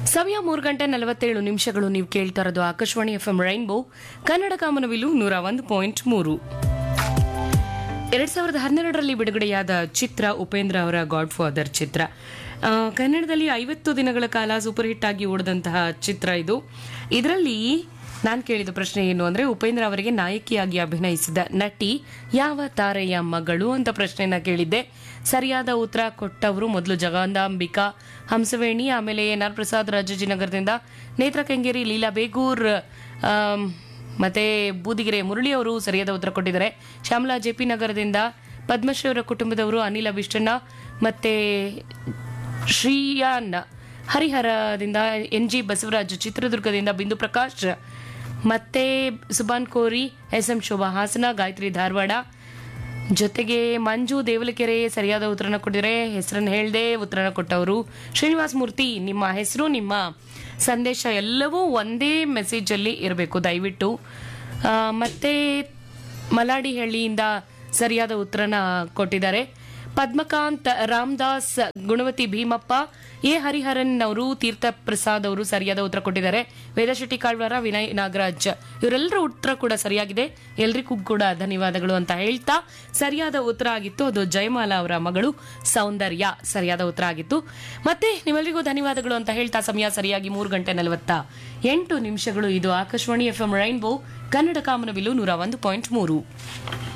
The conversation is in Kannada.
ಸಮಯ ಮೂರು ಗಂಟೆ ನಲವತ್ತೇಳು ನಿಮಿಷಗಳು ನೀವು ಕೇಳ್ತಾ ಇರೋದು Akashvani F M rainbow Kannada ಕಾಮನವಿಲು ನೂರ ಒಂದು ಪಾಯಿಂಟ್ ಮೂರು ಎರಡ್ ಸಾವಿರದ ಹನ್ನೆರಡರಲ್ಲಿ ಬಿಡುಗಡೆಯಾದ ಚಿತ್ರ ಉಪೇಂದ್ರ ಅವರ ಗಾಡ್ ಫಾದರ್ ಚಿತ್ರ ಆ, ಕನ್ನಡದಲ್ಲಿ ಐವತ್ತು ದಿನಗಳ ಕಾಲ ಸೂಪರ್ ಹಿಟ್ ಆಗಿ ಓಡಿದಂತಹ ಚಿತ್ರ ಇದು ಇದರಲ್ಲಿ ನಾನು ಕೇಳಿದ ಪ್ರಶ್ನೆ ಏನು ಅಂದ್ರೆ ಉಪೇಂದ್ರ ಅವರಿಗೆ ನಾಯಕಿಯಾಗಿ ಅಭಿನಯಿಸಿದ ನಟಿ ಯಾವ ತಾರೆಯ ಮಗಳು ಅಂತ ಪ್ರಶ್ನೆನ ಕೇಳಿದ್ದೆ ಸರಿಯಾದ ಉತ್ತರ ಕೊಟ್ಟವರು ಮೊದಲು ಜಗದಾಂಬಿಕಾ ಹಂಸವೇಣಿ ಆಮೇಲೆ ಎನ್ ಆರ್ ಪ್ರಸಾದ್ ರಾಜಾಜಿನಗರದಿಂದ ನೇತ್ರ ಕೆಂಗೇರಿ ಲೀಲಾ ಬೇಗೂರ್ ಆಮ್, ಮತ್ತೆ ಬೂದಿಗೆರೆ ಮುರಳಿ ಅವರು ಸರಿಯಾದ ಉತ್ತರ ಕೊಟ್ಟಿದ್ದಾರೆ ಶ್ಯಾಮಲಾ ಜೆ ಪಿ ನಗರದಿಂದ ಪದ್ಮಶ್ರೀ ಅವರ ಕುಟುಂಬದವರು ಅನಿಲ ಬಿಷ್ಟಣ್ಣ ಮತ್ತೆ ಶ್ರೀಯಾನ್ ಹರಿಹರದಿಂದ ಎನ್ ಜಿ ಬಸವರಾಜ್ ಚಿತ್ರದುರ್ಗದಿಂದ ಬಿಂದು ಪ್ರಕಾಶ್ ಮತ್ತೆ ಸುಬಾನ್ ಕೋರಿ ಎಸ್ ಎಂ ಶೋಭಾ ಹಾಸನ ಗಾಯತ್ರಿ ಧಾರವಾಡ ಜೊತೆಗೆ ಮಂಜು ದೇವಲಕೆರೆ ಸರಿಯಾದ ಉತ್ತರನ ಕೊಟ್ಟಿದ್ದಾರೆ ಹೆಸರನ್ನು ಹೇಳ್ದೆ ಉತ್ತರನ ಕೊಟ್ಟವರು ಶ್ರೀನಿವಾಸ ಮೂರ್ತಿ ನಿಮ್ಮ ಹೆಸರು ನಿಮ್ಮ ಸಂದೇಶ ಎಲ್ಲವೂ ಒಂದೇ ಮೆಸೇಜ್ ಅಲ್ಲಿ ಇರಬೇಕು ದಯವಿಟ್ಟು ಆ, ಮತ್ತೆ ಮಲಾಡಿಹಳ್ಳಿಯಿಂದ ಸರಿಯಾದ ಉತ್ತರನ ಕೊಟ್ಟಿದ್ದಾರೆ ಪದ್ಮಕಾಂತ್ ರಾಮದಾಸ್ ಗುಣವತಿ ಭೀಮಪ್ಪ ಎ ಹರಿಹರನ್ ಅವರು ತೀರ್ಥ ಪ್ರಸಾದ್ ಅವರು ಸರಿಯಾದ ಉತ್ತರ ಕೊಟ್ಟಿದ್ದಾರೆ ವೇದಶೆಟ್ಟಿ ಕಾಳ್ವಾರ ವಿನಯ್ ನಾಗರಾಜ್ ಇವರೆಲ್ಲರ ಉತ್ತರ ಕೂಡ ಸರಿಯಾಗಿದೆ ಎಲ್ರಿಗೂ ಕೂಡ ಧನ್ಯವಾದಗಳು ಅಂತ ಹೇಳ್ತಾ ಸರಿಯಾದ ಉತ್ತರ ಆಗಿತ್ತು ಅದು ಜಯಮಾಲಾ ಅವರ ಮಗಳು ಸೌಂದರ್ಯ ಸರಿಯಾದ ಉತ್ತರ ಆಗಿತ್ತು ಮತ್ತೆ ನಿಮ್ಮೆಲ್ಲರಿಗೂ ಧನ್ಯವಾದಗಳು ಅಂತ ಹೇಳ್ತಾ ಸಮಯ ಸರಿಯಾಗಿ ಮೂರು ಗಂಟೆ ನಲವತ್ತ ಎಂಟು ನಿಮಿಷಗಳು ಇದು Akashvani F M rainbow Kannada ಕಾಮನವಿಲು ನೂರ ಒಂದು ಪಾಯಿಂಟ್ ಮೂರು